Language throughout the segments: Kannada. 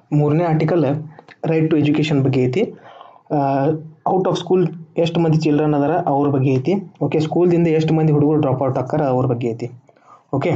ಮೂರನೇ ಆರ್ಟಿಕಲ್ ರೈಟ್ ಟು ಎಜುಕೇಷನ್ ಬಗ್ಗೆ ಐತಿ ಔಟ್ ಆಫ್ ಸ್ಕೂಲ್ ಎಷ್ಟು ಮಂದಿ ಚಿಲ್ಡ್ರನ್ ಅದಾರ ಅವ್ರ ಬಗ್ಗೆ ಐತಿ ಓಕೆ ಸ್ಕೂಲ್ದಿಂದ ಎಷ್ಟು ಮಂದಿ ಹುಡುಗರು ಡ್ರಾಪ್ ಔಟ್ ಆಕ್ಕಾರ ಅವ್ರ ಬಗ್ಗೆ ಐತಿ okay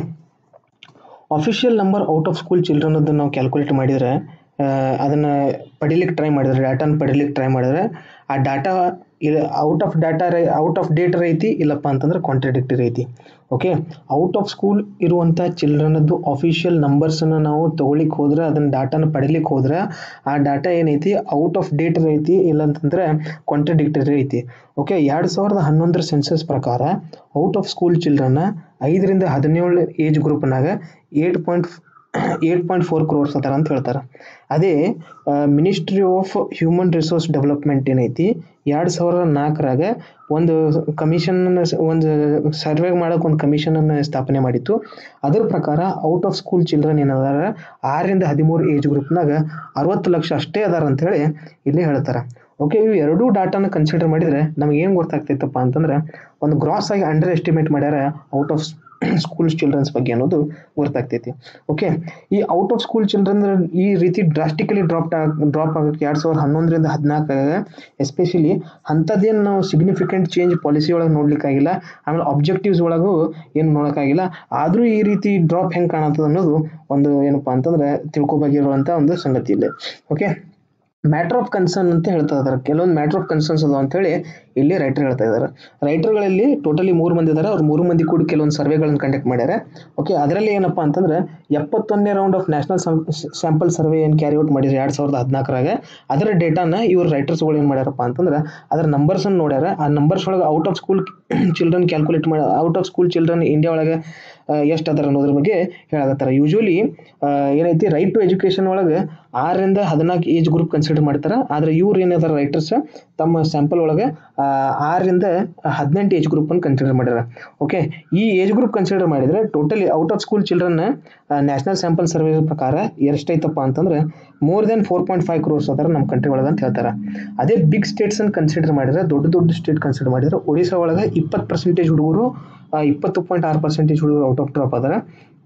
official number out of school children ಅದನ್ನು ನಾವು ಕ್ಯಾಲ್ಕುಲೇಟ್ ಮಾಡಿದರೆ ಅದನ್ನು ಪಡಿಲಿಕ್ಕೆ ಟ್ರೈ ಮಾಡಿದ್ರೆ ಡಾಟಾನ ಪಡಿಲಿಕ್ಕೆ ಟ್ರೈ ಮಾಡಿದ್ರೆ ಆ ಡಾಟಾ ಇಲ್ಲ ಔಟ್ ಆಫ್ ಡಾಟಾ ರೈ ಔಟ್ ಆಫ್ ಡೇಟ್ ಐತಿ ಇಲ್ಲಪ್ಪ ಅಂತಂದ್ರೆ ಕಾಂಟ್ರಡಿಕ್ಟರಿ ಐತಿ ಓಕೆ ಔಟ್ ಆಫ್ ಸ್ಕೂಲ್ ಇರುವಂಥ ಚಿಲ್ಡ್ರನದ್ದು ಅಫಿಷಿಯಲ್ ನಂಬರ್ಸನ್ನು ನಾವು ತೊಗೊಳಿಕ್ಕೆ ಹೋದ್ರೆ ಅದನ್ನು ಡಾಟಾನ ಪಡಿಲಿಕ್ಕೆ ಹೋದ್ರೆ ಆ ಡಾಟಾ ಏನೈತಿ ಔಟ್ ಆಫ್ ಡೇಟ್ ಐತಿ ಇಲ್ಲ ಅಂತಂದ್ರೆ ಕಾಂಟ್ರಡಿಕ್ಟರಿ ಐತಿ ಓಕೆ ಎರಡು ಸಾವಿರದ ಹನ್ನೊಂದರ ಸೆನ್ಸಸ್ ಪ್ರಕಾರ ಔಟ್ ಆಫ್ ಸ್ಕೂಲ್ ಚಿಲ್ಡ್ರನ್ನ ಐದರಿಂದ ಹದಿನೇಳು ಏಜ್ ಗ್ರೂಪ್ನಾಗ eight point eight point four crores ಅದಾರ ಅಂತ ಹೇಳ್ತಾರೆ ಅದೇ ministry of human resource development ಏನೈತಿ ಎರಡು ಸಾವಿರದ ನಾಲ್ಕರಾಗ ಒಂದು ಕಮಿಷನ್ ಒಂದು ಸರ್ವೆ ಮಾಡೋಕೆ ಒಂದು ಕಮಿಷನನ್ನು ಸ್ಥಾಪನೆ ಮಾಡಿತ್ತು ಅದ್ರ ಪ್ರಕಾರ ಔಟ್ ಆಫ್ ಸ್ಕೂಲ್ ಚಿಲ್ಡ್ರನ್ ಏನದಾರ ಆರರಿಂದ ಹದಿಮೂರು ಏಜ್ ಗ್ರೂಪ್ನಾಗ ಅರವತ್ತು ಲಕ್ಷ ಅಷ್ಟೇ ಅದಾರ ಅಂತೇಳಿ ಇಲ್ಲಿ ಹೇಳ್ತಾರೆ ಓಕೆ ಇವು ಎರಡೂ ಡಾಟಾನ ಕನ್ಸಿಡರ್ ಮಾಡಿದರೆ ನಮಗೆ ಏನು ಗೊತ್ತಾಗ್ತೈತಪ್ಪ ಅಂತಂದ್ರೆ ಒಂದು ಗ್ರಾಸ್ ಆಗಿ ಅಂಡರ್ ಎಸ್ಟಿಮೇಟ್ ಮಾಡ್ಯಾರ ಔಟ್ ಆಫ್ ಸ್ಕೂಲ್ ಚಿಲ್ಡ್ರನ್ಸ್ ಬಗ್ಗೆ ಅನ್ನೋದು ಗೊತ್ತಾಗ್ತೈತಿ ಓಕೆ ಈ ಔಟ್ ಆಫ್ ಸ್ಕೂಲ್ ಚಿಲ್ಡ್ರನ್ ಈ ರೀತಿ ಡ್ರಾಸ್ಟಿಕಲಿ ಡ್ರಾಪ್ ಡ್ರಾಪ್ ಆಗೋಕ್ಕೆ ಎರಡು ಸಾವಿರದ ಹನ್ನೊಂದರಿಂದ ಹದಿನಾಲ್ಕಾಗ ಎಸ್ಪೆಷಲಿ ಅಂಥದ್ದೇನು ನಾವು ಸಿಗ್ನಿಫಿಕೆಂಟ್ ಚೇಂಜ್ ಪಾಲಿಸಿ ಒಳಗೆ ನೋಡ್ಲಿಕ್ಕಾಗಿಲ್ಲ ಆಮೇಲೆ ಅಬ್ಜೆಕ್ಟಿವ್ಸ್ ಒಳಗೂ ಏನು ನೋಡೋಕ್ಕಾಗಿಲ್ಲ ಆದರೂ ಈ ರೀತಿ ಡ್ರಾಪ್ ಹೆಂಗೆ ಕಾಣತ್ತದ ಅನ್ನೋದು ಒಂದು ಏನಪ್ಪ ಅಂತಂದ್ರೆ ತಿಳ್ಕೊಬೇಕಿರುವಂಥ ಒಂದು ಸಂಗತಿ ಇದೆ ಓಕೆ ಮ್ಯಾಟ್ರ್ ಆಫ್ ಕನ್ಸರ್ನ್ ಅಂತ ಹೇಳ್ತಾ ಇದ್ದಾರೆ ಕೆಲವೊಂದು ಮ್ಯಾಟ್ರ್ ಆಫ್ ಕನ್ಸರ್ನ್ಸ್ ಅದಾವ ಅಂತೇಳಿ ಇಲ್ಲಿ ರೈಟರ್ ಹೇಳ್ತಾ ಇದ್ದಾರೆ ರೈಟರ್ಗಳಲ್ಲಿ ಟೋಟಲಿ ಮೂರು ಮಂದಿ ಇದ್ದಾರೆ ಅವ್ರು ಮೂರು ಮಂದಿ ಕೂಡ ಕೆಲವೊಂದು ಸರ್ವೆಗಳನ್ನು ಕಂಡಕ್ಟ್ ಮಾಡ್ಯಾರ ಓಕೆ ಅದರಲ್ಲಿ ಏನಪ್ಪ ಅಂತಂದ್ರೆ ಎಪ್ಪತ್ತೊಂದನೇ round of national sample survey ಏನು ಕ್ಯಾರಿ ಔಟ್ ಮಾಡಿದ್ರು ಎರಡು ಸಾವಿರದ ಹದಿನಾಲ್ಕರಾಗ ಅದರ ಡೇಟಾನ ಇವ್ರು ರೈಟರ್ಸ್ಗಳು ಏನು ಮಾಡ್ಯಾರಪ್ಪ ಅಂತಂದ್ರೆ ಅದರ ನಂಬರ್ಸನ್ನು ನೋಡ್ಯಾರ ಆ ನಂಬರ್ಸ್ ಒಳಗೆ out of school children calculate ಮಾಡಿ out of school children India ಒಳಗೆ ಎಷ್ಟು ಅದಾರ ಅನ್ನೋದ್ರ ಬಗ್ಗೆ ಹೇಳಕತ್ತಾರೆ ಯೂಶ್ವಲಿ ಏನೈತಿ ರೈಟ್ ಟು ಎಜುಕೇಷನ್ ಒಳಗೆ ಆರರಿಂದ ಹದಿನಾಲ್ಕು ಏಜ್ ಗ್ರೂಪ್ ಕನ್ಸಿಡರ್ ಮಾಡ್ತಾರೆ ಆದರೆ ಇವ್ರು ಏನದಾರ ರೈಟರ್ಸ್ ತಮ್ಮ ಸ್ಯಾಂಪಲ್ ಒಳಗೆ ಆರರಿಂದ ಹದಿನೆಂಟು ಏಜ್ ಗ್ರೂಪನ್ನು ಕನ್ಸಿಡರ್ ಮಾಡ್ಯಾರ ಓಕೆ ಈ ಏಜ್ ಗ್ರೂಪ್ ಕನ್ಸಿಡರ್ ಮಾಡಿದರೆ totally out of school children national sample survey ಪ್ರಕಾರ ಎಷ್ಟೈತಪ್ಪ ಅಂತಂದ್ರೆ more then four point five crores ಅದಾರ ನಮ್ಮ ಕಂಟ್ರಿ ಒಳಗೆ ಅಂತ ಹೇಳ್ತಾರೆ ಅದೇ ಬಿಗ್ ಸ್ಟೇಟ್ಸನ್ನು ಕನ್ಸಿಡರ್ ಮಾಡಿದ್ರೆ ದೊಡ್ಡ ದೊಡ್ಡ ಸ್ಟೇಟ್ ಕನ್ಸಿಡರ್ ಮಾಡಿದ್ರೆ ಒಡಿಶಾ ಒಳಗೆ ಇಪ್ಪತ್ತು ಪರ್ಸೆಂಟೇಜ್ ಹುಡುಗರು ಇಪ್ಪತ್ತು ಪಾಯಿಂಟ್ ಆರು ಪರ್ಸೆಂಟೇಜ್ ಹುಡುಗರು ಔಟ್ ಆಫ್ ಡ್ರಾಪ್ ಅದಾರ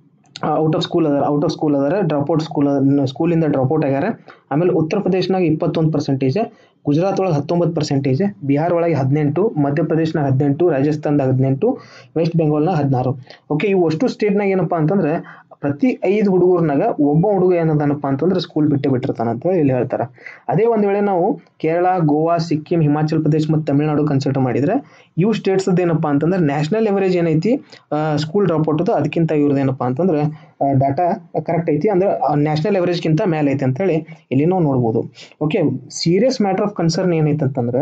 ಔಟ್ ಆಫ್ ಸ್ಕೂಲ್ ಅದಾರ ಔಟ್ ಆಫ್ ಸ್ಕೂಲ್ ಅದಾರ ಡ್ರಾಪ್ ಔಟ್ ಸ್ಕೂಲ್ ಸ್ಕೂಲಿಂದ ಡ್ರಾಪ್ ಔಟ್ ಆಗ್ಯಾರ ಆಮೇಲೆ ಉತ್ತರ ಪ್ರದೇಶನಾಗ ಇಪ್ಪತ್ತೊಂದು ಪರ್ಸೆಂಟೇಜ್ ಗುಜರಾತ್ ಒಳಗೆ ಹತ್ತೊಂಬತ್ತು ಪರ್ಸೆಂಟೇಜ್ ಬಿಹಾರ್ ಒಳಗೆ ಹದಿನೆಂಟು ಮಧ್ಯಪ್ರದೇಶನಾಗ ಹದಿನೆಂಟು ರಾಜಸ್ಥಾನದಾಗ ಹದಿನೆಂಟು ವೆಸ್ಟ್ ಬೆಂಗಾಲ್ನಾಗ ಹದಿನಾರು ಓಕೆ ಇವು ಅಷ್ಟು ಸ್ಟೇಟ್ನಾಗ ಏನಪ್ಪ ಅಂತಂದ್ರೆ ಪ್ರತಿ ಐದು ಹುಡುಗರ್ನಾಗ ಒಬ್ಬ ಹುಡುಗ ಏನದಾನಪ್ಪ ಅಂತಂದ್ರೆ ಸ್ಕೂಲ್ ಬಿಟ್ಟೆ ಬಿಟ್ಟಿರ್ತಾನೆ ಅಂತ ಹೇಳಿ ಇಲ್ಲಿ ಹೇಳ್ತಾರೆ ಅದೇ ಒಂದು ವೇಳೆ ನಾವು ಕೇರಳ ಗೋವಾ ಸಿಕ್ಕಿಂ ಹಿಮಾಚಲ್ ಪ್ರದೇಶ ಮತ್ತು ತಮಿಳುನಾಡು ಕನ್ಸಿಡರ್ ಮಾಡಿದ್ರೆ ಇವು ಸ್ಟೇಟ್ಸ್ ಏನಪ್ಪ ಅಂತಂದ್ರೆ ನ್ಯಾಷನಲ್ ಎವರೇಜ್ ಏನೈತಿ ಸ್ಕೂಲ್ ಡ್ರಾಪ್ ಔಟ್ ಅದಕ್ಕಿಂತ ಇವ್ರದ್ದು ಏನಪ್ಪ ಅಂತಂದ್ರೆ ಡಾಟಾ ಕರೆಕ್ಟ್ ಐತಿ ಅಂದ್ರೆ ನ್ಯಾಷನಲ್ ಎವರೇಜ್ಗಿಂತ ಮೇಲೆ ಐತಿ ಅಂತೇಳಿ ಇಲ್ಲಿ ನಾವು ನೋಡ್ಬೋದು okay serious matter of concern ಏನೈತೆ ಅಂತಂದ್ರೆ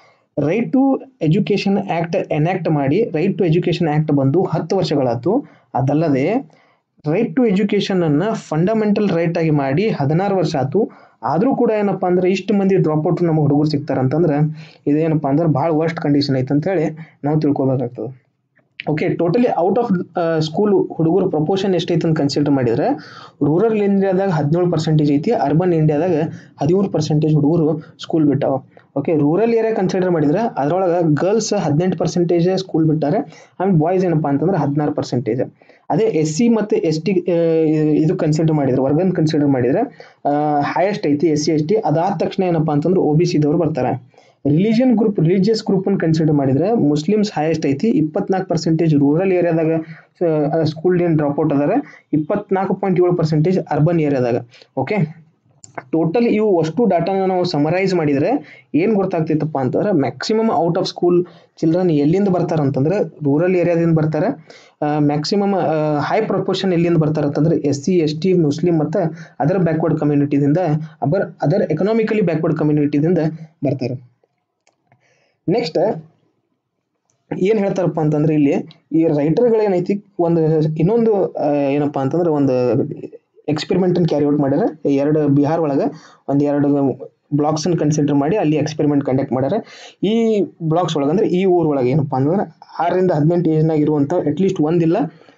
right to education act enact ಮಾಡಿ ರೈಟ್ ಟು ಎಜುಕೇಷನ್ ಆ್ಯಕ್ಟ್ ಬಂದು ಹತ್ತು ವರ್ಷಗಳಾಯ್ತು ಅದಲ್ಲದೆ ರೈಟ್ ಟು ಎಜುಕೇಷನ್ ಅನ್ನ ಫಂಡಮೆಂಟಲ್ ರೈಟ್ ಆಗಿ ಮಾಡಿ ಹದಿನಾರು ವರ್ಷ ಆಯ್ತು ಆದರೂ ಕೂಡ ಏನಪ್ಪ ಅಂದ್ರೆ ಇಷ್ಟು ಮಂದಿ ಡ್ರಾಪ್ ಔಟ್ ನಮ್ಮ ಹುಡುಗರು ಸಿಗ್ತಾರೆ ಅಂತಂದ್ರೆ ಇದೇನಪ್ಪ ಅಂದ್ರೆ ಭಾಳ ವರ್ಸ್ಟ್ ಕಂಡೀಷನ್ ಐತೆ ಅಂತೇಳಿ ನಾವು ತಿಳ್ಕೊಬೇಕಾಗ್ತದೆ okay totally out of school ಹುಡುಗರ ಪ್ರಪೋರ್ಷನ್ ಎಷ್ಟೈತೆ ಅಂತ ಕನ್ಸಿಡರ್ ಮಾಡಿದ್ರೆ ರೂರಲ್ ಇಂಡಿಯಾದಾಗ ಹದಿನೇಳು ಪರ್ಸೆಂಟೇಜ್ ಐತಿ ಅರ್ಬನ್ ಇಂಡಿಯಾದಾಗ ಹದಿಮೂರು ಪರ್ಸೆಂಟೇಜ್ ಹುಡುಗರು ಸ್ಕೂಲ್ ಬಿಟ್ಟಾವ ಓಕೆ ರೂರಲ್ ಏರಿಯಾ ಕನ್ಸಿಡರ್ ಮಾಡಿದ್ರೆ ಅದರೊಳಗೆ ಗರ್ಲ್ಸ್ ಹದಿನೆಂಟು ಪರ್ಸೆಂಟೇಜ್ ಸ್ಕೂಲ್ ಬಿಟ್ಟಾರೆ ಆಮೇಲೆ ಬಾಯ್ಸ್ ಏನಪ್ಪ ಅಂತಂದ್ರೆ ಹದಿನಾರು ಪರ್ಸೆಂಟೇಜ್ ಅದೇ ಎಸ್ ಸಿ ಮತ್ತು ಎಸ್ ಟಿ ಇದು ಕನ್ಸಿಡರ್ ಮಾಡಿದ್ರೆ ವರ್ಗನ್ ಕನ್ಸಿಡರ್ ಮಾಡಿದ್ರೆ ಹೈಯೆಸ್ಟ್ ಐತಿ ಎಸ್ ಸಿ ಎಸ್ ಟಿ ಅದಾದ ತಕ್ಷಣ ಏನಪ್ಪ ಅಂತಂದ್ರೆ ಒ ಬಿ ಸಿದವ್ರು ಬರ್ತಾರೆ ರಿಲಿಜಿಯನ್ ಗ್ರೂಪ್ ರಿಲಿಜಿಯಸ್ ಗ್ರೂಪನ್ನು ಕನ್ಸಿಡರ್ ಮಾಡಿದ್ರೆ ಮುಸ್ಲಿಮ್ಸ್ ಹೈಯೆಸ್ಟ್ ಐತಿ ಇಪ್ಪತ್ನಾಲ್ಕು ಪರ್ಸೆಂಟೇಜ್ ರೂರಲ್ ಏರಿಯಾದಾಗ ಸ್ಕೂಲ್ ಏನು ಡ್ರಾಪ್ ಔಟ್ ಅದಾರೆ ಇಪ್ಪತ್ನಾಲ್ಕು ಪಾಯಿಂಟ್ ಏಳು ಪರ್ಸೆಂಟೇಜ್ ಅರ್ಬನ್ ಏರಿಯಾದಾಗ ಓಕೆ ಟೋಟಲ್ ಇವು ಅಷ್ಟು ಡಾಟಾನ ನಾವು ಸಮರೈಸ್ ಮಾಡಿದರೆ ಏನು ಗೊತ್ತಾಗ್ತೈತಪ್ಪ ಅಂತಂದ್ರೆ maximum out of school children ಎಲ್ಲಿಂದ ಬರ್ತಾರೆ ಅಂತಂದ್ರೆ ರೂರಲ್ ಏರಿಯಾದಿಂದ ಬರ್ತಾರೆ ಮ್ಯಾಕ್ಸಿಮಮ್ ಹೈ ಪ್ರಪೋರ್ಷನ್ ಎಲ್ಲಿಂದ ಬರ್ತಾರೆ ಅಂತಂದ್ರೆ S C S T Muslim ಮತ್ತು ಅದರ್ ಬ್ಯಾಕ್ವರ್ಡ್ ಕಮ್ಯುನಿಟಿದಿಂದ ಅಬರ್ ಅದರ್ ಎಕನಾಮಿಕಲಿ ಬ್ಯಾಕ್ವರ್ಡ್ ಕಮ್ಯುನಿಟಿದಿಂದ ಬರ್ತಾರೆ ನೆಕ್ಸ್ಟ್ ಏನು ಹೇಳ್ತಾರಪ್ಪ ಅಂತಂದ್ರೆ ಇಲ್ಲಿ ಈ ರೈಟರ್ಗಳೇನೈತಿ ಒಂದು ಇನ್ನೊಂದು ಏನಪ್ಪ ಅಂತಂದ್ರೆ ಒಂದು ಎಕ್ಸ್ಪೆರಿಮೆಂಟನ್ನು ಕ್ಯಾರಿ ಔಟ್ ಮಾಡ್ಯಾರ ಎರಡು ಬಿಹಾರ್ ಒಳಗೆ ಒಂದು ಎರಡು ಬ್ಲಾಕ್ಸನ್ನು ಕನ್ಸಿಡರ್ ಮಾಡಿ ಅಲ್ಲಿ ಎಕ್ಸ್ಪೆರಿಮೆಂಟ್ ಕಂಡಕ್ಟ್ ಮಾಡ್ಯಾರ ಈ ಬ್ಲಾಕ್ಸ್ ಒಳಗೆ ಅಂದ್ರೆ ಈ ಊರ ಒಳಗೆ ಏನಪ್ಪ ಅಂದ್ರೆ ಆರರಿಂದ ಹದಿನೆಂಟು ಏಜ್ನಾಗ ಇರುವಂಥ ಅಟ್ಲೀಸ್ಟ್ ಒಂದಿಲ್ಲ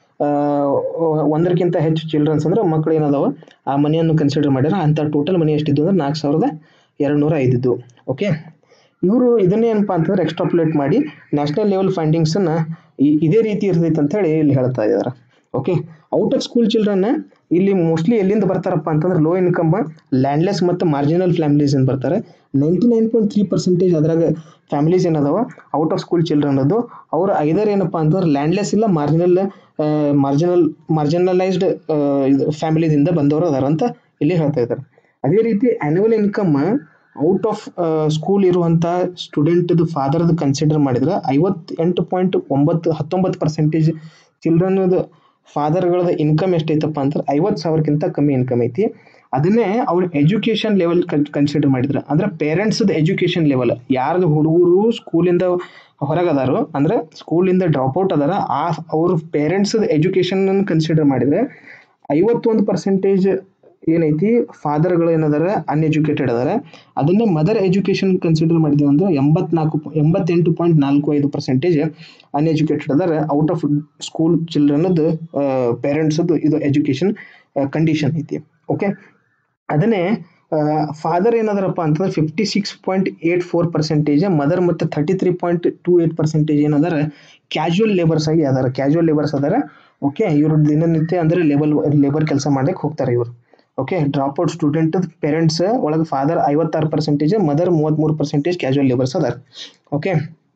ಒಂದರಕ್ಕಿಂತ ಹೆಚ್ಚು ಚಿಲ್ಡ್ರನ್ಸ್ ಅಂದ್ರೆ ಮಕ್ಕಳು ಏನದಾವ ಆ ಮನೆಯನ್ನು ಕನ್ಸಿಡರ್ ಮಾಡ್ಯಾರ ಅಂಥ ಟೋಟಲ್ ಮನೆ ಎಷ್ಟಿದ್ದು ಅಂದ್ರೆ ನಾಲ್ಕು ಸಾವಿರದ ಎರಡು ನೂರ ಐದಿದ್ದು ಓಕೆ ಇವರು ಇದನ್ನೇ ಏನಪ್ಪ ಅಂತಂದ್ರೆ ಎಕ್ಸ್ಟ್ರಾಪುಲೇಟ್ ಮಾಡಿ ನ್ಯಾಷನಲ್ ಲೆವೆಲ್ ಫೈಂಡಿಂಗ್ಸನ್ನು ಇದೇ ರೀತಿ ಇರ್ತೈತೆ ಅಂತ ಹೇಳಿ ಇಲ್ಲಿ ಹೇಳ್ತಾ ಇದ್ದಾರೆ okay out of school children ಇಲ್ಲಿ ಮೋಸ್ಟ್ಲಿ ಎಲ್ಲಿಂದ ಬರ್ತಾರಪ್ಪ ಅಂತಂದ್ರೆ ಲೋ ಇನ್ಕಮ್ ಲ್ಯಾಂಡ್ಲೆಸ್ ಮತ್ತು ಮಾರ್ಜಿನಲ್ ಫ್ಯಾಮಿಲೀಸ್ ಇಂದ ಬರ್ತಾರೆ ninety nine point three percentage ಅದ್ರಾಗ ಫ್ಯಾಮಿಲೀಸ್ ಏನದಾವ ಔಟ್ ಆಫ್ ಸ್ಕೂಲ್ ಚಿಲ್ಡ್ರನ್ ಅದು ಅವ್ರು ಐದರ್ ಏನಪ್ಪ ಅಂತಂದ್ರೆ ಲ್ಯಾಂಡ್ಲೆಸ್ ಇಲ್ಲ ಮಾರ್ಜಿನಲ್ ಮಾರ್ಜಿನಲ್ ಮಾರ್ಜಿನಲೈಸ್ಡ್ ಫ್ಯಾಮಿಲಿದಿಂದ ಬಂದವರು ಅದಾರ ಅಂತ ಇಲ್ಲಿ ಹೇಳ್ತಾ ಇದ್ದಾರೆ ಅದೇ ರೀತಿ annual income out of school ಇರುವಂಥ ಸ್ಟೂಡೆಂಟ್ದು ಫಾದರ್ದು ಕನ್ಸಿಡರ್ ಮಾಡಿದ್ರೆ ಐವತ್ತೆಂಟು ಪಾಯಿಂಟ್ ಒಂಬತ್ತು ಹತ್ತೊಂಬತ್ತು ಪರ್ಸೆಂಟೇಜ್ ಚಿಲ್ಡ್ರನ್ದು ಫಾದರ್ಗಳದ ಇನ್ಕಮ್ ಎಷ್ಟೈತಪ್ಪ ಅಂದ್ರೆ ಐವತ್ತು ಸಾವಿರಕ್ಕಿಂತ ಕಮ್ಮಿ ಇನ್ಕಮ್ ಐತಿ ಅದನ್ನೇ ಅವ್ರ ಎಜುಕೇಷನ್ ಲೆವೆಲ್ ಕನ್ಸಿಡರ್ ಮಾಡಿದ್ರೆ ಅಂದ್ರೆ ಪೇರೆಂಟ್ಸ್ದು ಎಜುಕೇಷನ್ ಲೆವೆಲ್ ಯಾರ್ದು ಹುಡುಗರು ಸ್ಕೂಲಿಂದ ಹೊರಗದಾರೋ ಅಂದ್ರೆ ಸ್ಕೂಲಿಂದ ಡ್ರಾಪ್ಔಟ್ ಅದಾರ ಆ ಅವ್ರ ಪೇರೆಂಟ್ಸ್ದು ಎಜುಕೇಷನ್ ಕನ್ಸಿಡರ್ ಮಾಡಿದ್ರೆ ಐವತ್ತೊಂದು ಪರ್ಸೆಂಟೇಜ್ ಏನೈತಿ ಫಾದರ್ಗಳು ಏನದಾರ ಅನ್ಎಜುಕೇಟೆಡ್ ಅದಾರ ಅದನ್ನೇ ಮದರ್ ಎಜುಕೇಷನ್ ಕನ್ಸಿಡರ್ ಮಾಡಿದೀವಿ ಅಂದ್ರೆ ಎಂಬತ್ನಾಲ್ಕು ಎಂಬತ್ತೆಂಟು ಪಾಯಿಂಟ್ ನಾಲ್ಕು ಐದು ಪರ್ಸೆಂಟೇಜ್ ಅನ್ಎಜುಕೇಟೆಡ್ ಅದಾರ ಔಟ್ ಆಫ್ ಸ್ಕೂಲ್ ಚಿಲ್ಡ್ರನ್ದು ಪೇರೆಂಟ್ಸ್ದು ಇದು ಎಜುಕೇಷನ್ ಕಂಡೀಷನ್ ಐತಿ ಓಕೆ ಅದನ್ನೇ ಫಾದರ್ ಏನದಾರಪ್ಪ ಅಂತಂದ್ರೆ fifty six point eight four percentage mother ಮತ್ತು thirty three point two eight percentage ಏನದಾರ ಕ್ಯಾಶುವಲ್ ಲೇಬರ್ಸ್ ಆಗಿ ಅದಾರ ಕ್ಯಾಶುವಲ್ ಲೇಬರ್ಸ್ ಅದಾರ ಓಕೆ ಇವರು ದಿನನಿತ್ಯ ಅಂದ್ರೆ ಲೇಬಲ್ ಲೇಬರ್ ಕೆಲಸ ಮಾಡ್ಲಿಕ್ಕೆ ಹೋಗ್ತಾರೆ ಇವರು ಓಕೆ ಡ್ರಾಪ್ಔಟ್ ಸ್ಟೂಡೆಂಟ್ ಪೇರೆಂಟ್ಸ್ ಒಳಗೆ ಫಾದರ್ ಐವತ್ತಾರು ಪರ್ಸೆಂಟೇಜ್ ಮದರ್ ಮೂವತ್ತ್ಮೂರು ಪರ್ಸೆಂಟೇಜ್ ಕ್ಯಾಶುವಲ್ ಲೇಬರ್ಸ್ ಅದಾರ ಓಕೆ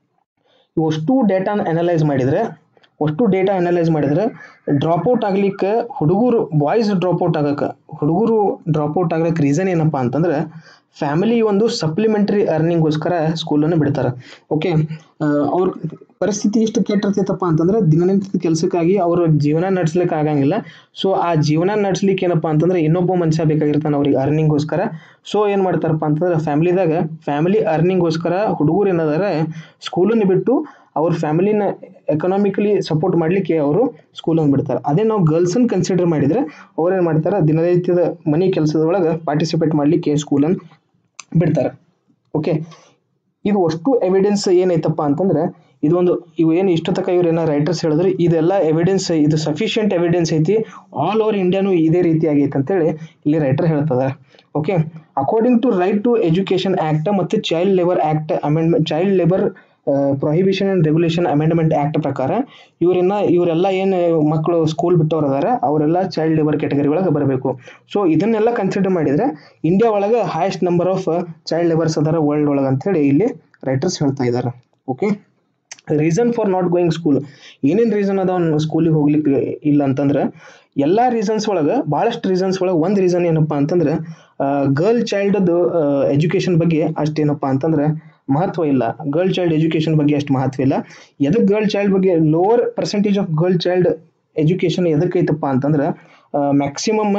ಇವಷ್ಟು ಡೇಟಾನ ಅನಲೈಸ್ ಮಾಡಿದರೆ ಅಷ್ಟು ಡೇಟಾ ಅನಲೈಸ್ ಮಾಡಿದ್ರೆ ಡ್ರಾಪ್ಔಟ್ ಆಗ್ಲಿಕ್ಕೆ ಹುಡುಗರು ಬಾಯ್ಸ್ ಡ್ರಾಪ್ಔಟ್ ಆಗಕ್ಕೆ ಹುಡುಗರು ಡ್ರಾಪ್ಔಟ್ ಆಗ್ಲಿಕ್ಕೆ ರೀಸನ್ ಏನಪ್ಪ ಅಂತಂದ್ರೆ ಫ್ಯಾಮಿಲಿ ಒಂದು ಸಪ್ಲಿಮೆಂಟರಿ ಅರ್ನಿಂಗ್ಗೋಸ್ಕರ ಸ್ಕೂಲನ್ನು ಬಿಡ್ತಾರೆ ಓಕೆ ಅವ್ರ ಪರಿಸ್ಥಿತಿ ಎಷ್ಟು ಕೆಟ್ಟಿರ್ತೈತಪ್ಪ ಅಂತಂದ್ರೆ ದಿನನಿತ್ಯದ ಕೆಲಸಕ್ಕಾಗಿ ಅವ್ರ ಜೀವನ ನಡೆಸ್ಲಿಕ್ಕೆ ಆಗಂಗಿಲ್ಲ ಸೊ ಆ ಜೀವನ ನಡೆಸ್ಲಿಕ್ಕೆ ಏನಪ್ಪ ಅಂತಂದ್ರೆ ಇನ್ನೊಬ್ಬ ಮನುಷ್ಯ ಬೇಕಾಗಿರ್ತಾನೆ ಅವ್ರಿಗೆ ಅರ್ನಿಂಗ್ಗೋಸ್ಕರ ಸೊ ಏನು ಮಾಡ್ತಾರಪ್ಪ ಅಂತಂದ್ರೆ ಫ್ಯಾಮಿಲಿದಾಗ ಫ್ಯಾಮಿಲಿ ಅರ್ನಿಂಗ್ಗೋಸ್ಕರ ಹುಡುಗರು ಏನದಾರ ಸ್ಕೂಲನ್ನು ಬಿಟ್ಟು ಅವ್ರ ಫ್ಯಾಮಿಲಿನ ಎಕನಾಮಿಕಲಿ ಸಪೋರ್ಟ್ ಮಾಡಲಿಕ್ಕೆ ಅವರು ಸ್ಕೂಲನ್ನು ಬಿಡ್ತಾರೆ ಅದೇ ನಾವು ಗರ್ಲ್ಸನ್ನು ಕನ್ಸಿಡರ್ ಮಾಡಿದರೆ ಅವ್ರು ಏನು ಮಾಡ್ತಾರೆ ದಿನನಿತ್ಯದ ಮನೆ ಕೆಲಸದೊಳಗೆ ಪಾರ್ಟಿಸಿಪೇಟ್ ಮಾಡಲಿಕ್ಕೆ ಸ್ಕೂಲನ್ನು ಬಿಡ್ತಾರೆ ಓಕೆ ಇದು ಅಷ್ಟು ಎವಿಡೆನ್ಸ್ ಏನೈತಪ್ಪ ಅಂತಂದ್ರೆ ಇದೊಂದು ಇವು ಏನು ಇಷ್ಟು ತನಕ ಇವ್ರು ಏನೋ ರೈಟರ್ಸ್ ಹೇಳಿದ್ರೆ ಇದೆಲ್ಲ ಎವಿಡೆನ್ಸ್ ಇದು ಸಫಿಷಿಯಂಟ್ ಎವಿಡೆನ್ಸ್ ಐತಿ ಆಲ್ ಓವರ್ ಇಂಡಿಯಾನು ಇದೇ ರೀತಿ ಆಗೈತೆ ಅಂತೇಳಿ ಇಲ್ಲಿ ರೈಟರ್ ಹೇಳ್ತದ okay according to right to education act ಮತ್ತು child labour act amendment child labour prohibition and regulation amendment act ಪ್ರಕಾರ ಇವರನ್ನ ಇವರೆಲ್ಲ ಏನು ಮಕ್ಕಳು ಸ್ಕೂಲ್ ಬಿಟ್ಟವ್ರು ಅದಾರ ಅವರೆಲ್ಲ ಚೈಲ್ಡ್ ಲೇಬರ್ ಕ್ಯಾಟಗರಿ ಒಳಗೆ ಬರಬೇಕು ಸೊ ಇದನ್ನೆಲ್ಲ ಕನ್ಸಿಡರ್ ಮಾಡಿದರೆ ಇಂಡಿಯಾ ಒಳಗೆ highest number of child labours ಅದಾರ ವರ್ಲ್ಡ್ ಒಳಗೆ ಅಂತೇಳಿ ಇಲ್ಲಿ ರೈಟರ್ಸ್ ಹೇಳ್ತಾ ಇದ್ದಾರೆ okay reason for not going school ಏನೇನು ರೀಸನ್ ಅದಾವ ಸ್ಕೂಲಿಗೆ ಹೋಗ್ಲಿಕ್ಕೆ ಇಲ್ಲ ಅಂತಂದ್ರೆ ಎಲ್ಲ ರೀಸನ್ಸ್ ಒಳಗೆ ಭಾಳಷ್ಟು ರೀಸನ್ಸ್ ಒಳಗೆ ಒಂದು ರೀಸನ್ ಏನಪ್ಪ ಅಂತಂದ್ರೆ ಗರ್ಲ್ ಚೈಲ್ಡ್ದು ಎಜುಕೇಷನ್ ಬಗ್ಗೆ ಅಷ್ಟೇನಪ್ಪ ಅಂತಂದ್ರೆ ಮಹತ್ವ ಇಲ್ಲ ಗರ್ಲ್ ಚೈಲ್ಡ್ ಎಜುಕೇಷನ್ ಬಗ್ಗೆ ಅಷ್ಟು ಮಹತ್ವ ಇಲ್ಲ ಎದಕ್ಕೆ ಗರ್ಲ್ ಚೈಲ್ಡ್ ಬಗ್ಗೆ lower percentage of girl child education ಎದಕ್ಕೈತಪ್ಪ ಅಂತಂದ್ರೆ ಮ್ಯಾಕ್ಸಿಮಮ್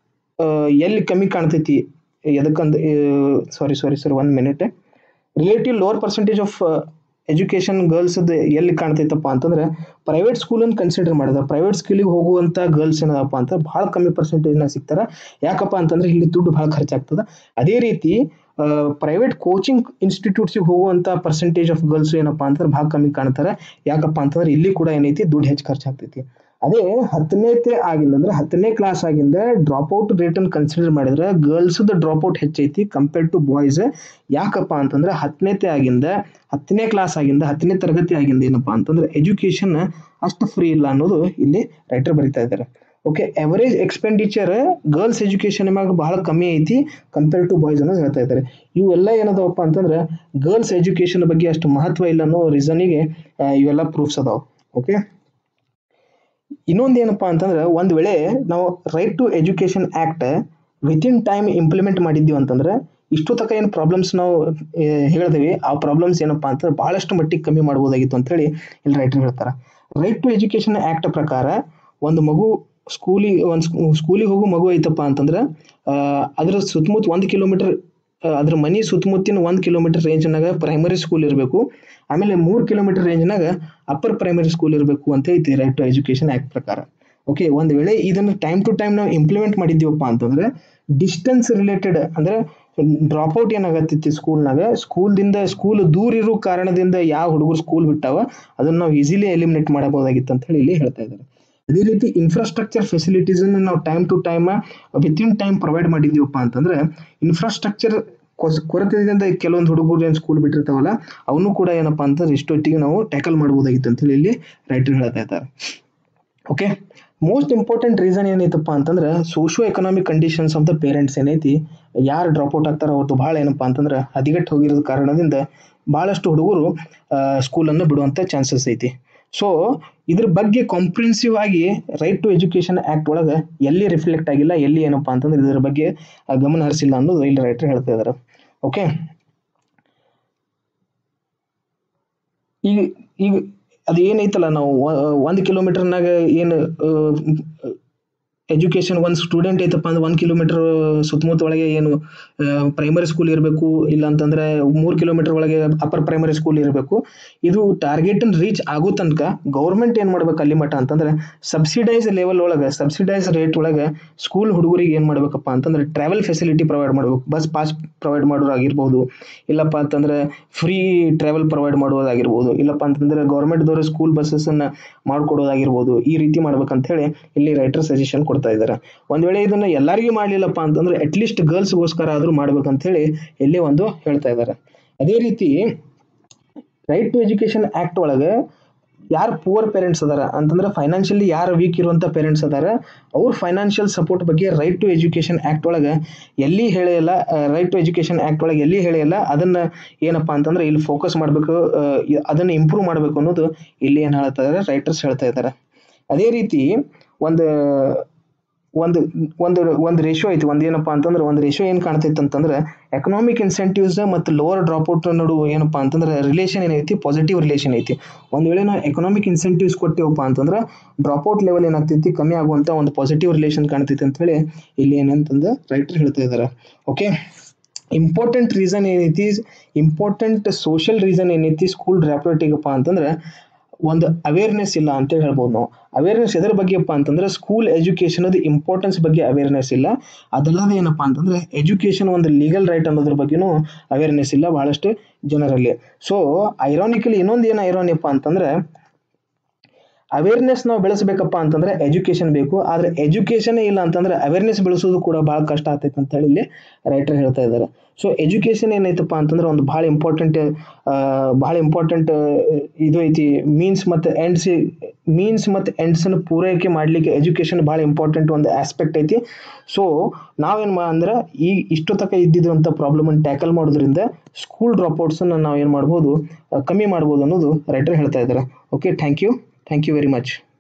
ಎಲ್ಲಿ ಕಮ್ಮಿ ಕಾಣ್ತೈತಿ ಎದಕ್ಕಂತ sorry sorry sir one minute relative lower percentage of education ಗರ್ಲ್ಸ್ದು ಎಲ್ಲಿ ಕಾಣ್ತೈತಪ್ಪ ಅಂತಂದ್ರೆ ಪ್ರೈವೇಟ್ ಸ್ಕೂಲನ್ನು ಕನ್ಸಿಡರ್ ಮಾಡಿದ್ರೆ ಪ್ರೈವೇಟ್ ಸ್ಕೂಲಿಗೆ ಹೋಗುವಂಥ ಗರ್ಲ್ಸ್ ಏನದಪ್ಪ ಅಂತ ಭಾಳ ಕಮ್ಮಿ ಪರ್ಸೆಂಟೇಜ್ನ ಸಿಗ್ತಾರೆ ಯಾಕಪ್ಪ ಅಂತಂದ್ರೆ ಇಲ್ಲಿ ದುಡ್ಡು ಭಾಳ ಖರ್ಚಾಗ್ತದೆ ಅದೇ ರೀತಿ ಪ್ರೈವೇಟ್ ಕೋಚಿಂಗ್ ಇನ್ಸ್ಟಿಟ್ಯೂಟ್ಸಿಗೆ ಹೋಗುವಂಥ ಪರ್ಸೆಂಟೇಜ್ ಆಫ್ ಗರ್ಲ್ಸ್ ಏನಪ್ಪ ಅಂತಂದ್ರೆ ಭಾಳ ಕಮ್ಮಿ ಕಾಣ್ತಾರೆ ಯಾಕಪ್ಪ ಅಂತಂದ್ರೆ ಇಲ್ಲಿ ಕೂಡ ಏನೈತಿ ದುಡ್ಡು ಹೆಚ್ಚು ಖರ್ಚಾಗ್ತೈತಿ ಅದೇ ಹತ್ತನೇತೆ ಆಗಿಲ್ಲ ಅಂದ್ರೆ ಹತ್ತನೇ ಕ್ಲಾಸ್ ಆಗಿಂದ ಡ್ರಾಪ್ಔಟ್ ರೇಟನ್ನು ಕನ್ಸಿಡರ್ ಮಾಡಿದ್ರೆ ಗರ್ಲ್ಸ್ದು ಡ್ರಾಪ್ಔಟ್ ಹೆಚ್ಚೈತಿ ಕಂಪೇರ್ಡ್ ಟು ಬಾಯ್ಸ್ ಯಾಕಪ್ಪ ಅಂತಂದ್ರೆ ಹತ್ತನೇತೆ ಆಗಿಂದ ಹತ್ತನೇ ಕ್ಲಾಸ್ ಆಗಿಂದ ಹತ್ತನೇ ತರಗತಿ ಆಗಿಂದ ಏನಪ್ಪ ಅಂತಂದ್ರೆ ಎಜುಕೇಷನ್ ಅಷ್ಟು ಫ್ರೀ ಇಲ್ಲ ಅನ್ನೋದು ಇಲ್ಲಿ ರೈಟರ್ ಬರಿತಾ ಇದ್ದಾರೆ okay average expenditure girls education ಮ್ಯಾಗ ಬಹಳ ಕಮ್ಮಿ ಐತಿ ಕಂಪೇರ್ ಟು ಬಾಯ್ಸ್ ಅನ್ನೋದು ಹೇಳ್ತಾ ಇದ್ದಾರೆ ಇವೆಲ್ಲ ಏನದವಪ್ಪ ಅಂತಂದ್ರೆ ಗರ್ಲ್ಸ್ ಎಜುಕೇಷನ್ ಬಗ್ಗೆ ಅಷ್ಟು ಮಹತ್ವ ಇಲ್ಲ ಅನ್ನೋ ರೀಸನಿಗೆ ಇವೆಲ್ಲ ಪ್ರೂಫ್ಸ್ ಅದಾವ ಓಕೆ ಇನ್ನೊಂದು ಏನಪ್ಪ ಅಂತಂದ್ರೆ ಒಂದು ವೇಳೆ ನಾವು right to education act within time implement ಮಾಡಿದ್ದೀವಿ ಅಂತಂದ್ರೆ ಇಷ್ಟು ತನಕ ಏನು ಪ್ರಾಬ್ಲಮ್ಸ್ ನಾವು ಹೇಳಿದ್ವಿ ಆ ಪ್ರಾಬ್ಲಮ್ಸ್ ಏನಪ್ಪ ಅಂತಂದ್ರೆ ಭಾಳಷ್ಟು ಮಟ್ಟಿಗೆ ಕಮ್ಮಿ ಮಾಡ್ಬೋದಾಗಿತ್ತು ಅಂತೇಳಿ ಇಲ್ಲಿ ರೈಟರ್ ಹೇಳ್ತಾರೆ ರೈಟ್ ಟು ಎಜುಕೇಷನ್ ಆ್ಯಕ್ಟ್ ಪ್ರಕಾರ ಒಂದು ಮಗು ಸ್ಕೂಲಿಗೆ ಒಂದು ಸ್ಕೂಲಿಗೆ ಹೋಗೋ ಮಗು ಐತಪ್ಪ ಅಂತಂದ್ರೆ ಅದ್ರ ಸುತ್ತಮುತ್ತ ಒಂದು ಕಿಲೋಮೀಟರ್ ಅದ್ರ ಮನೆ ಸುತ್ತಮುತ್ತಿನ ಒಂದು ಕಿಲೋಮೀಟರ್ ರೇಂಜ್ನಾಗ ಪ್ರೈಮರಿ ಸ್ಕೂಲ್ ಇರಬೇಕು ಆಮೇಲೆ ಮೂರು ಕಿಲೋಮೀಟರ್ ರೇಂಜ್ನಾಗ ಅಪ್ಪರ್ ಪ್ರೈಮರಿ ಸ್ಕೂಲ್ ಇರಬೇಕು ಅಂತ ಐತಿ ರೈಟ್ ಟು ಎಜುಕೇಷನ್ ಆ್ಯಕ್ಟ್ ಪ್ರಕಾರ ಓಕೆ ಒಂದು ವೇಳೆ ಇದನ್ನು ಟೈಮ್ ಟು ಟೈಮ್ ನಾವು ಇಂಪ್ಲಿಮೆಂಟ್ ಮಾಡಿದ್ದೀವಪ್ಪ ಅಂತಂದ್ರೆ ಡಿಸ್ಟೆನ್ಸ್ ರಿಲೇಟೆಡ್ ಅಂದರೆ ಡ್ರಾಪ್ಔಟ್ ಏನಾಗತ್ತೈತಿ ಸ್ಕೂಲ್ನಾಗ ಸ್ಕೂಲ್ದಿಂದ ಸ್ಕೂಲ್ ದೂರ ಇರೋ ಕಾರಣದಿಂದ ಯಾವ ಹುಡುಗರು ಸ್ಕೂಲ್ ಬಿಟ್ಟಾವ ಅದನ್ನು ನಾವು ಈಸಿಲಿ ಎಲಿಮಿನೇಟ್ ಮಾಡಬಹುದಾಗಿತ್ತು ಅಂತ ಹೇಳಿ ಇಲ್ಲಿ ಹೇಳ್ತಾ ಇದ್ದಾರೆ ಅದೇ ರೀತಿ ಇನ್ಫ್ರಾಸ್ಟ್ರಕ್ಚರ್ ಫೆಸಿಲಿಟೀಸನ್ನು ನಾವು time to time within time provide ಮಾಡಿದ್ದೀವಪ್ಪ ಅಂತಂದ್ರೆ ಇನ್ಫ್ರಾಸ್ಟ್ರಕ್ಚರ್ ಕೊರತೆಯಿಂದ ಕೆಲವೊಂದು ಹುಡುಗರು ಏನು ಸ್ಕೂಲ್ ಬಿಟ್ಟಿರ್ತಾವಲ್ಲ ಅವನು ಕೂಡ ಏನಪ್ಪಾ ಅಂತಂದ್ರೆ ಇಷ್ಟೊತ್ತಿಗೆ ನಾವು ಟ್ಯಾಕಲ್ ಮಾಡ್ಬೋದಾಗಿತ್ತು ಅಂತ ಹೇಳಿ ಇಲ್ಲಿ ರೈಟರ್ ಹೇಳ್ತಾ ಇದ್ದಾರೆ ಓಕೆ ಮೋಸ್ಟ್ ಇಂಪಾರ್ಟೆಂಟ್ ರೀಸನ್ ಏನೈತಪ್ಪ ಅಂತಂದ್ರೆ socio economic conditions of the parents ಏನೈತಿ ಯಾರು ಡ್ರಾಪ್ಔಟ್ ಆಗ್ತಾರೋ ಅವ್ರದ್ದು ಭಾಳ ಏನಪ್ಪ ಅಂತಂದ್ರೆ ಹದಿಗೆಟ್ಟು ಹೋಗಿರೋದ ಕಾರಣದಿಂದ ಭಾಳಷ್ಟು ಹುಡುಗರು ಸ್ಕೂಲನ್ನು ಬಿಡುವಂಥ ಚಾನ್ಸಸ್ ಐತಿ ಸೊ ಇದ್ರ ಬಗ್ಗೆ ಕಾಂಪ್ರಿನ್ಸಿವ್ ಆಗಿ ರೈಟ್ ಟು ಎಜುಕೇಷನ್ ಆ್ಯಕ್ಟ್ ಒಳಗೆ ಎಲ್ಲಿ ರಿಫ್ಲೆಕ್ಟ್ ಆಗಿಲ್ಲ ಎಲ್ಲಿ ಏನಪ್ಪ ಅಂತಂದ್ರೆ ಇದ್ರ ಬಗ್ಗೆ ಆ, ಗಮನ ಹರಿಸಿಲ್ಲ ಅನ್ನೋದು ಇಲ್ಲಿ ರೈಟರ್ ಹೇಳ್ತಾ ಇದ್ದಾರೆ ಓಕೆ ಈಗ ಈಗ ಅದು ಏನೈತಲ್ಲ ನಾವು ಒಂದು ಕಿಲೋಮೀಟರ್ನಾಗ ಏನು ಎಜುಕೇಶನ್ ಒಂದು ಸ್ಟೂಡೆಂಟ್ ಐತಪ್ಪ ಅಂದ್ರೆ ಒಂದು ಕಿಲೋಮೀಟರ್ ಸುತ್ತಮುತ್ತ ಒಳಗೆ ಏನು ಪ್ರೈಮರಿ ಸ್ಕೂಲ್ ಇರಬೇಕು ಇಲ್ಲ ಅಂತಂದ್ರೆ ಮೂರು ಕಿಲೋಮೀಟರ್ ಒಳಗೆ ಅಪ್ಪರ್ ಪ್ರೈಮರಿ ಸ್ಕೂಲ್ ಇರಬೇಕು ಇದು ಟಾರ್ಗೆಟ್ ರೀಚ್ ಆಗೋ ತನಕ ಗೌರ್ಮೆಂಟ್ ಏನು ಮಾಡ್ಬೇಕು ಅಲ್ಲಿ ಮಟ್ಟ ಅಂತಂದ್ರೆ ಸಬ್ಸಿಡೈಸ್ ಲೆವೆಲ್ ಒಳಗೆ ಸಬ್ಸಿಡೈಸ್ ರೇಟ್ ಒಳಗೆ ಸ್ಕೂಲ್ ಹುಡುಗರಿಗೆ ಏನು ಮಾಡ್ಬೇಕಪ್ಪ ಅಂತಂದ್ರೆ ಟ್ರಾವೆಲ್ ಫೆಸಿಲಿಟಿ ಪ್ರೊವೈಡ್ ಮಾಡ್ಬೇಕು ಬಸ್ ಪಾಸ್ ಪ್ರೊವೈಡ್ ಮಾಡೋದಾಗಿರ್ಬೋದು ಇಲ್ಲಪ್ಪ ಅಂತಂದ್ರೆ ಫ್ರೀ ಟ್ರಾವೆಲ್ ಪ್ರೊವೈಡ್ ಮಾಡೋದಾಗಿರ್ಬೋದು ಇಲ್ಲಪ್ಪ ಅಂತಂದ್ರೆ ಗೌರ್ಮೆಂಟ್ದವರು ಸ್ಕೂಲ್ ಬಸ್ಸನ್ನು ಮಾಡಿಕೊಡೋದಾಗಿರ್ಬೋದು ಈ ರೀತಿ ಮಾಡ್ಬೇಕಂತ ಹೇಳಿ ಇಲ್ಲಿ ರೈಟರ್ ಸಜೆಷನ್ ಕೊಡ್ತಾ ಇದ್ದಾರೆ ಒಂದ್ ವೇಳೆ ಇದನ್ನ ಎಲ್ಲರಿಗೂ ಮಾಡಲಿಲ್ಲಪ್ಪ ಅಂತಂದ್ರೆ ಅಟ್ಲೀಸ್ಟ್ ಗರ್ಲ್ಸ್ಗೋಸ್ಕರ ಆದರೂ ಮಾಡ್ಬೇಕಂತ ಹೇಳಿ ಇಲ್ಲಿ ಒಂದು ಹೇಳ್ತಾ ಇದ್ದಾರೆ ಅದೇ ರೀತಿ ರೈಟ್ ಟು ಎಜುಕೇಶನ್ ಆಕ್ಟ್ ಒಳಗೆ ಯಾರು ಪುವರ್ ಪೇರೆಂಟ್ಸ್ ಅದಾರ ಅಂತಂದ್ರೆ ಫೈನಾನ್ಷಿಯಲಿ ಯಾರು ವೀಕ್ ಇರುವಂಥ ಪೇರೆಂಟ್ಸ್ ಅದಾರ ಅವ್ರ ಫೈನಾನ್ಷಿಯಲ್ ಸಪೋರ್ಟ್ ಬಗ್ಗೆ ರೈಟ್ ಟು ಎಜುಕೇಶನ್ ಆ್ಯಕ್ಟ್ ಒಳಗೆ ಎಲ್ಲಿ ಹೇಳಿಲ್ಲ ರೈಟ್ ಟು ಎಜುಕೇಶನ್ ಆ್ಯಕ್ಟ್ ಒಳಗೆ ಎಲ್ಲಿ ಹೇಳಿಲ್ಲ ಅದನ್ನ ಏನಪ್ಪ ಅಂತಂದ್ರೆ ಇಲ್ಲಿ ಫೋಕಸ್ ಮಾಡಬೇಕು ಅದನ್ನ ಇಂಪ್ರೂವ್ ಮಾಡಬೇಕು ಅನ್ನೋದು ಇಲ್ಲಿ ಏನು ಹೇಳ್ತಾ ಇದ್ದಾರೆ ರೈಟರ್ಸ್ ಹೇಳ್ತಾ ಇದ್ದಾರೆ ಅದೇ ರೀತಿ ಒಂದು ಒಂದು ಒಂದು ಒಂದು ರೇಷಿಯೋ ಐತಿ ಒಂದು ಏನಪ್ಪ ಅಂತಂದ್ರೆ ಒಂದು ರೇಷಿಯೋ ಏನು ಕಾಣ್ತೈತೆ ಅಂತಂದ್ರೆ ಎಕನಾಮಿಕ್ ಇನ್ಸೆಂಟಿವ್ಸ್ ಮತ್ತು ಲೋವರ್ ಡ್ರಾಪ್ಔಟ್ ನಡುವೆ ಏನಪ್ಪ ಅಂತಂದ್ರೆ ರಿಲೇಷನ್ ಏನೈತಿ ಪಾಸಿಟಿವ್ ರಿಲೇಷನ್ ಐತಿ ಒಂದು ವೇಳೆ ನಾವು ಎಕನಾಮಿಕ್ ಇನ್ಸೆಂಟಿವ್ಸ್ ಕೊಟ್ಟೇವಪ್ಪ ಅಂತಂದ್ರೆ ಡ್ರಾಪ್ಔಟ್ ಲೆವೆಲ್ ಏನಾಗ್ತೈತಿ ಕಮ್ಮಿ ಆಗುವಂಥ ಒಂದು ಪಾಸಿಟಿವ್ ರಿಲೇಷನ್ ಕಾಣ್ತೈತಿ ಅಂತ ಹೇಳಿ ಇಲ್ಲಿ ಏನಂತಂದ್ರೆ ರೈಟರ್ ಹೇಳ್ತಾ ಇದ್ದಾರೆ ಓಕೆ ಇಂಪಾರ್ಟೆಂಟ್ ರೀಸನ್ ಏನೈತಿ ಇಂಪಾರ್ಟೆಂಟ್ ಸೋಷಿಯಲ್ ರೀಸನ್ ಏನೈತಿ ಸ್ಕೂಲ್ ಡ್ರಾಪ್ಔಟಿಗಪ್ಪ ಅಂತಂದ್ರೆ ಒಂದು ಅವೇರ್ನೆಸ್ ಇಲ್ಲ ಅಂತ ಹೇಳ್ಬೋದು ನಾವು ಅವೇರ್ನೆಸ್ ಎದ್ರ ಬಗ್ಗೆಪ್ಪ ಅಂತಂದ್ರೆ ಸ್ಕೂಲ್ ಎಜುಕೇಶನ್ ಅದು ಇಂಪಾರ್ಟೆನ್ಸ್ ಬಗ್ಗೆ ಅವೇರ್ನೆಸ್ ಇಲ್ಲ ಅದಲ್ಲದೆ ಏನಪ್ಪ ಅಂತಂದ್ರೆ ಎಜುಕೇಶನ್ ಒಂದು ಲೀಗಲ್ ರೈಟ್ ಅನ್ನೋದ್ರ ಬಗ್ಗೆನೂ ಅವೇರ್ನೆಸ್ ಇಲ್ಲ ಬಹಳಷ್ಟು ಜನರಲ್ಲಿ ಸೊ ಐರಾನಿಕಲಿ ಇನ್ನೊಂದು ಏನು ಐರಾನಿಯಪ್ಪ ಅಂತಂದ್ರೆ ಅವೇರ್ನೆಸ್ ನಾವು ಬೆಳೆಸಬೇಕಪ್ಪ ಅಂತಂದ್ರೆ ಎಜುಕೇಶನ್ ಬೇಕು ಆದ್ರೆ ಎಜುಕೇಶನ್ ಇಲ್ಲ ಅಂತಂದ್ರೆ ಅವೇರ್ನೆಸ್ ಬೆಳೆಸೋದು ಕೂಡ ಬಹಳ ಕಷ್ಟ ಆಗ್ತೈತೆ ಅಂತ ಹೇಳಿ ಇಲ್ಲಿ ರೈಟರ್ ಹೇಳ್ತಾ ಇದ್ದಾರೆ ಸೊ ಎಜುಕೇಶನ್ ಏನೈತಪ್ಪ ಅಂತಂದ್ರೆ ಒಂದು ಬಹಳ ಇಂಪಾರ್ಟೆಂಟ್ ಬಹಳ ಇಂಪಾರ್ಟೆಂಟ್ ಇದು ಐತಿ ಮೀನ್ಸ್ ಮತ್ತು ಎಂಡ್ಸ್ ಮೀನ್ಸ್ ಮತ್ತು ಎಂಡ್ಸನ್ನು ಪೂರೈಕೆ ಮಾಡಲಿಕ್ಕೆ ಎಜುಕೇಶನ್ ಭಾಳ ಇಂಪಾರ್ಟೆಂಟ್ ಒಂದು ಆಸ್ಪೆಕ್ಟ್ ಐತಿ ಸೊ ನಾವೇನು ಮಾ ಅಂದ್ರೆ ಈ ಇಷ್ಟು ತನಕ ಇದ್ದಿದ್ದಂಥ ಪ್ರಾಬ್ಲಮನ್ನು ಟ್ಯಾಕಲ್ ಮಾಡೋದ್ರಿಂದ ಸ್ಕೂಲ್ ಡ್ರಾಪ್ಔಟ್ಸನ್ನು ನಾವು ಏನು ಮಾಡ್ಬೋದು ಆ, ಕಮ್ಮಿ ಮಾಡ್ಬೋದು ಅನ್ನೋದು ರೈಟರ್ ಹೇಳ್ತಾ ಇದ್ದಾರೆ okay thank you thank you very much